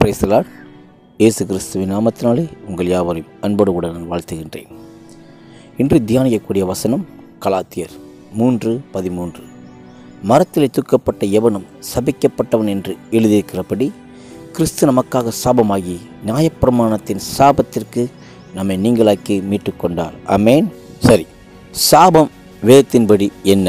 பிரைஸ்தலால் இயேசு கிறிஸ்துவின் நாமத்தினாலே உங்கள் யாவரையும் அன்போடு கூட நான் வாழ்த்துகின்றேன் இன்று தியானிக்கக்கூடிய வசனம் கலாத்தியர் மூன்று பதிமூன்று மரத்திலே தூக்கப்பட்ட எவனும் சபிக்கப்பட்டவன் என்று எழுதியிருக்கிறபடி கிறிஸ்து நமக்காக சாபமாகி நியாயப்பிரமாணத்தின் சாபத்திற்கு நம்மை நீங்களாக்கி மீட்டுக்கொண்டார் அமேன் சரி சாபம் வேதத்தின்படி என்ன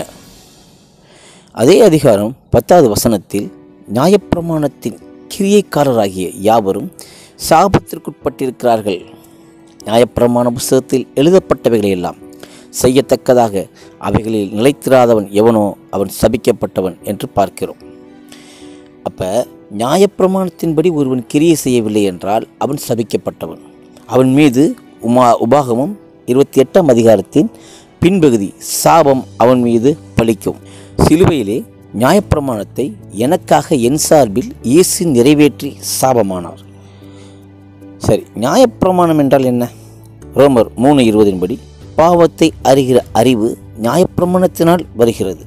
அதே அதிகாரம் பத்தாவது வசனத்தில் நியாயப்பிரமாணத்தின் கிரியைக்காரராகிய யாவரும் சாபத்திற்குட்பட்டிருக்கிறார்கள் நியாயப்பிரமாண புஸ்தகத்தில் எழுதப்பட்டவைகளை எல்லாம் செய்யத்தக்கதாக அவைகளில் நிலைத்திராதவன் எவனோ அவன் சபிக்கப்பட்டவன் என்று பார்க்கிறோம் அப்போ நியாயப்பிரமாணத்தின்படி ஒருவன் கிரியை செய்யவில்லை என்றால் அவன் சபிக்கப்பட்டவன் அவன் மீது உமா உபாகமும் இருபத்தி எட்டாம் அதிகாரத்தின் பின்பகுதி சாபம் அவன் மீது பலிக்கும் சிலுவையிலே நியாயப்பிரமாணத்தை எனக்காக என் சார்பில் இயேசு நிறைவேற்றி சாபமானார் சரி நியாயப்பிரமாணம் என்றால் என்ன ரோமர் மூணு இருபதின்படி பாவத்தை அறிகிற அறிவு நியாயப்பிரமாணத்தினால் வருகிறது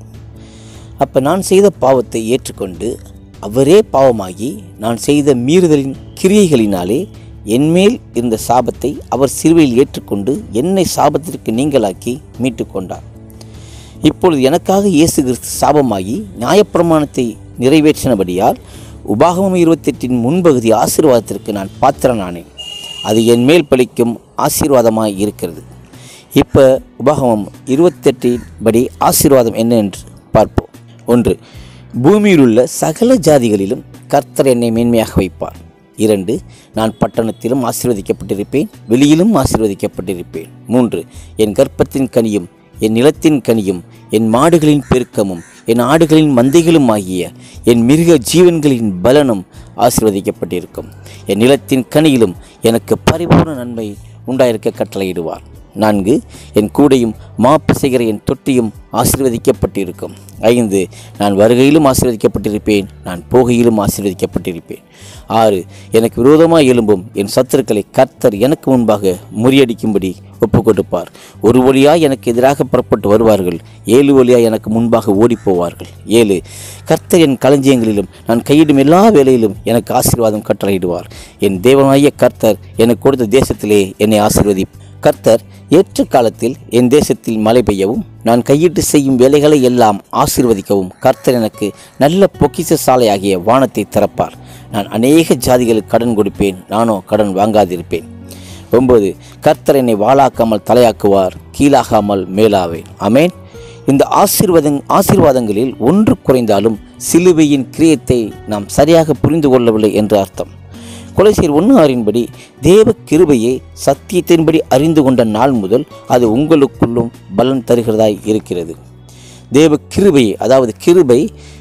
அப்போ நான் செய்த பாவத்தை ஏற்றுக்கொண்டு அவரே பாவமாகி நான் செய்த மீறுதலின் கிரியைகளினாலே என்மேல் இருந்த சாபத்தை அவர் சிலுவையில் ஏற்றுக்கொண்டு என்னை சாபத்திற்கு நீங்களாக்கி மீட்டுக்கொண்டார் இப்பொழுது எனக்காக இயேசு கிறிஸ்து சாபமாகி நியாயப்பிரமாணத்தை நிறைவேற்றினபடியால் உபாகமம் இருபத்தெட்டின் முன்பகுதி ஆசீர்வாதத்திற்கு நான் பாத்திரனானேன் அது என் மேல் பலிக்கும் ஆசீர்வாதமாய் இருக்கிறது இப்போ உபாகமம் இருபத்தெட்டின் படி ஆசீர்வாதம் என்ன என்று பார்ப்போம் ஒன்று பூமியில் உள்ள சகல ஜாதிகளிலும் கர்த்தர் என்னை மேன்மையாக வைப்பார் இரண்டு நான் பட்டணத்திலும் ஆசீர்வதிக்கப்பட்டிருப்பேன் வெளியிலும் ஆசீர்வதிக்கப்பட்டிருப்பேன் மூன்று என் கர்ப்பத்தின் கனியும் என் நிலத்தின் கனியும் என் மாடுகளின் பெருக்கமும் என் ஆடுகளின் மந்தைகளும் ஆகிய என் மிருக ஜீவன்களின் பலனும் ஆசீர்வதிக்கப்பட்டிருக்கும் என் நிலத்தின் கனியிலும் எனக்கு பரிபூர்ண நன்மை உண்டாயிருக்க கட்டளையிடுவார் நான்கு என் கூடையும் மாப்பு செய்கிற என் தொட்டியும் ஆசீர்வதிக்கப்பட்டிருக்கும் ஐந்து நான் வருகையிலும் ஆசீர்வதிக்கப்பட்டிருப்பேன் நான் போகையிலும் ஆசீர்வதிக்கப்பட்டிருப்பேன் ஆறு எனக்கு விரோதமாக எழும்பும் என் சத்துருக்களை கர்த்தர் எனக்கு முன்பாக முறியடிக்கும்படி ஒப்பு கொடுப்பார் ஒரு வழியாய் எனக்கு எதிராக புறப்பட்டு வருவார்கள் ஏழு வழியாய் எனக்கு முன்பாக ஓடிப்போவார்கள் ஏழு கர்த்தர் என் களஞ்சியங்களிலும் நான் கையிடும் எல்லா வேலையிலும் எனக்கு ஆசீர்வாதம் கட்டளையிடுவார் என் தேவனாகிய கர்த்தர் எனக்கு கொடுத்த தேசத்திலே என்னை ஆசீர்வதி கர்த்தர் ஏற்ற காலத்தில் என் தேசத்தில் மழை பெய்யவும் நான் கையிட்டு செய்யும் வேலைகளை எல்லாம் ஆசீர்வதிக்கவும் கர்த்தர் எனக்கு நல்ல பொக்கிச சாலையாகிய வானத்தை திறப்பார் நான் அநேக ஜாதிகளுக்கு கடன் கொடுப்பேன் நானோ கடன் வாங்காதிருப்பேன் ஒன்பது கர்த்தர் என்னை வாளாக்காமல் தலையாக்குவார் கீழாகாமல் மேலாவேன் அமேன் இந்த ஆசீர்வாதங் ஆசீர்வாதங்களில் ஒன்று குறைந்தாலும் சிலுவையின் கிரியத்தை நாம் சரியாக புரிந்து கொள்ளவில்லை என்று அர்த்தம் கொலைசீர் ஒன்று ஆறின்படி தேவ கிருபையை சத்தியத்தின்படி அறிந்து கொண்ட நாள் முதல் அது உங்களுக்குள்ளும் பலன் தருகிறதாய் இருக்கிறது தேவ கிருபை அதாவது கிருபை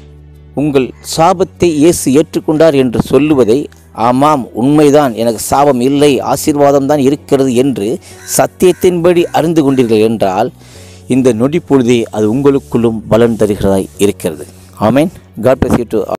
உங்கள் சாபத்தை இயேசு ஏற்றுக்கொண்டார் என்று சொல்லுவதை ஆமாம் உண்மைதான் எனக்கு சாபம் இல்லை ஆசீர்வாதம் தான் இருக்கிறது என்று சத்தியத்தின்படி அறிந்து கொண்டீர்கள் என்றால் இந்த நொடி பொழுதே அது உங்களுக்குள்ளும் பலன் தருகிறதாய் இருக்கிறது amen God bless you to